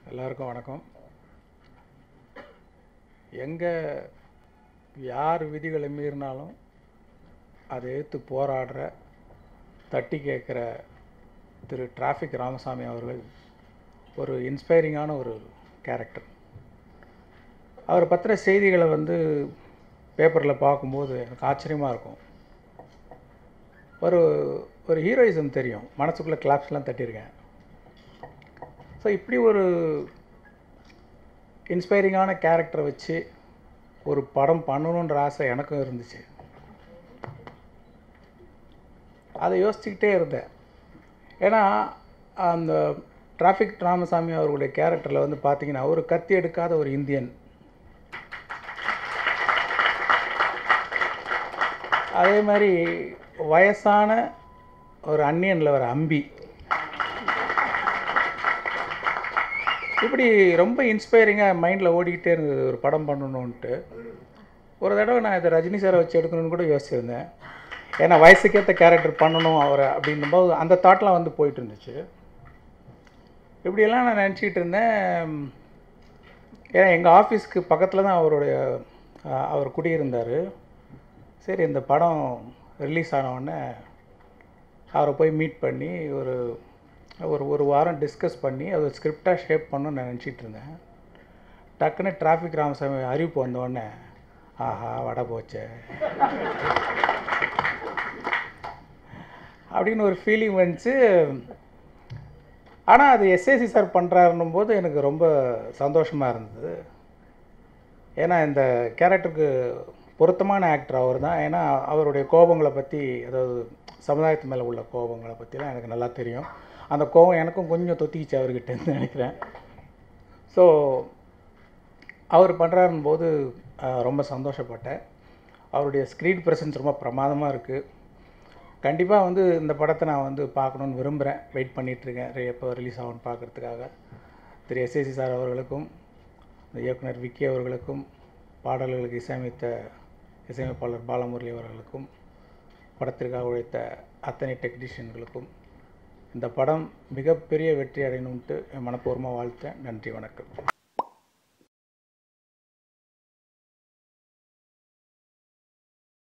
எல்லாருக்கும் வணக்கம் எங்கே யார் விதிகளை மீறினாலும் அதை எதிர்த்து போராடுற தட்டி கேட்குற திரு டிராஃபிக் ராமசாமி அவர்கள் ஒரு இன்ஸ்பைரிங்கான ஒரு கேரக்டர் அவர் பற்றின செய்திகளை வந்து பேப்பரில் பார்க்கும்போது எனக்கு ஆச்சரியமாக இருக்கும் ஒரு ஒரு ஹீரோயிசம் தெரியும் மனசுக்குள்ளே கிளாப்ஸ்லாம் தட்டியிருக்கேன் ஸோ இப்படி ஒரு இன்ஸ்பைரிங்கான கேரக்டரை வச்சு ஒரு படம் பண்ணணுன்ற ஆசை எனக்கும் இருந்துச்சு அதை யோசிச்சுக்கிட்டே இருந்தேன் ஏன்னா அந்த டிராஃபிக் ராமசாமி அவர்களுடைய கேரக்டரில் வந்து பார்த்தீங்கன்னா ஒரு கத்தி எடுக்காத ஒரு இந்தியன் அதே மாதிரி வயசான ஒரு அந்நியனில் வர அம்பி இப்படி ரொம்ப இன்ஸ்பைரிங்காக மைண்டில் ஓடிக்கிட்டே இருந்தது ஒரு படம் பண்ணணுன்ட்டு ஒரு தடவை நான் இதை ரஜினி சாரை வச்சு எடுக்கணும்னு கூட யோசிச்சிருந்தேன் ஏன்னா வயசுக்கேற்ற கேரக்டர் பண்ணணும் அவரை அப்படின்னும்போது அந்த தாட்லாம் வந்து போயிட்டு இருந்துச்சு இப்படியெல்லாம் நான் நினச்சிக்கிட்டு இருந்தேன் ஏன்னா எங்கள் ஆஃபீஸ்க்கு பக்கத்தில் தான் அவருடைய அஹ், அவர் குடியிருந்தார் சரி இந்த படம் ரிலீஸ் ஆனவுடனே அவரை போய் மீட் பண்ணி ஒரு ஒரு ஒரு வாரம் டிஸ்கஸ் பண்ணி அதை ஸ்கிரிப்டாக ஷேப் பண்ணணும்னு நான் நினச்சிட்டு இருந்தேன் டக்குன்னு டிராஃபிக் ராமசாமி அறிவிப்பு வந்தோடனே ஆஹா வடை போச்சே அப்படின்னு ஒரு ஃபீலிங் வந்துச்சு ஆனால் அது எஸ்ஏசி சார் பண்ணுறாருன்னும் போது எனக்கு ரொம்ப சந்தோஷமாக இருந்தது ஏன்னா இந்த கேரக்டருக்கு பொருத்தமான ஆக்டர் அவர் தான் ஏன்னா அவருடைய கோபங்களை பற்றி அதாவது சமுதாயத்து மேலே உள்ள கோபங்களை பற்றிலாம் எனக்கு நல்லா தெரியும் அந்த கோபம் எனக்கும் கொஞ்சம் தொத்திக்கிச்சு அவர்கிட்ட இருந்து நினைக்கிறேன் ஸோ அவர் பண்ணுறாருன்னு போது அஹ், ரொம்ப சந்தோஷப்பட்டேன் அவருடைய ஸ்க்ரீன் ப்ரெசன்ஸ் ரொம்ப பிரமாதமாக இருக்குது கண்டிப்பாக வந்து இந்த படத்தை நான் வந்து பார்க்கணுன்னு விரும்புகிறேன் வெயிட் பண்ணிகிட்ருக்கேன் எப்போ ரிலீஸ் ஆகும்னு பார்க்குறதுக்காக திரு எஸ்ஏசி சார் அவர்களுக்கும் இந்த இயக்குனர் விக்கி அவர்களுக்கும் பாடல்களுக்கு இசையமைத்த இசையமைப்பாளர் பாலமுரளி அவர்களுக்கும் படத்திற்காக உழைத்த அத்தனை டெக்னீஷியன்களுக்கும் இந்த படம் மிகப்பெரிய வெற்றி அடையணுன்ட்டு என் மனப்பூர்வமாக வாழ்த்தேன் நன்றி வணக்கம்